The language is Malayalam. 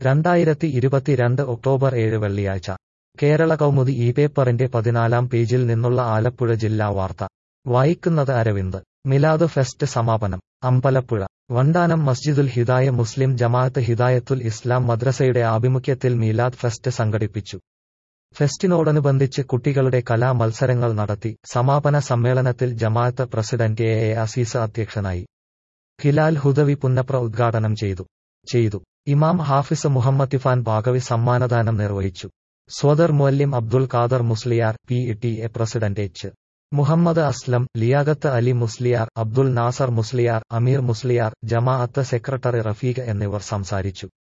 രണ്ടായിരത്തി ഇരുപത്തിരണ്ട് ഒക്ടോബർ ഏഴ് വെള്ളിയാഴ്ച കേരള കൗമുദി ഈ പേപ്പറിന്റെ പതിനാലാം പേജിൽ നിന്നുള്ള ആലപ്പുഴ ജില്ലാ വാർത്ത വായിക്കുന്നത് അരവിന്ദ് മിലാദ് ഫെസ്റ്റ് സമാപനം അമ്പലപ്പുഴ വണ്ടാനം മസ്ജിദുൽ ഹിദായ മുസ്ലിം ജമാഅത്ത് ഹിദായത്തുൽ ഇസ്ലാം മദ്രസയുടെ ആഭിമുഖ്യത്തിൽ മീലാദ് ഫെസ്റ്റ് സംഘടിപ്പിച്ചു ഫെസ്റ്റിനോടനുബന്ധിച്ച് കുട്ടികളുടെ കലാ മത്സരങ്ങൾ നടത്തി സമാപന സമ്മേളനത്തിൽ Jamaat president A A Azeez അധ്യക്ഷനായി ഹിലാൽ ഹുദവി പുന്നപ്ര ഉദ്ഘാടനം ചെയ്തു ചെയ്തു ഇമാം ഹാഫിസ് മുഹമ്മദ് ഇഫാൻ ബാഗവി സമ്മാനദാനം നിർവഹിച്ചു സ്വദർ മുല്ലിം Abdul Khader Musliyar P T A president H Muhammad Aslam Liyaqat Ali Musliyar Abdul Nasar Musliyar Ameer Musliyar Jamaat secretary Rafeeq എന്നിവർ സംസാരിച്ചു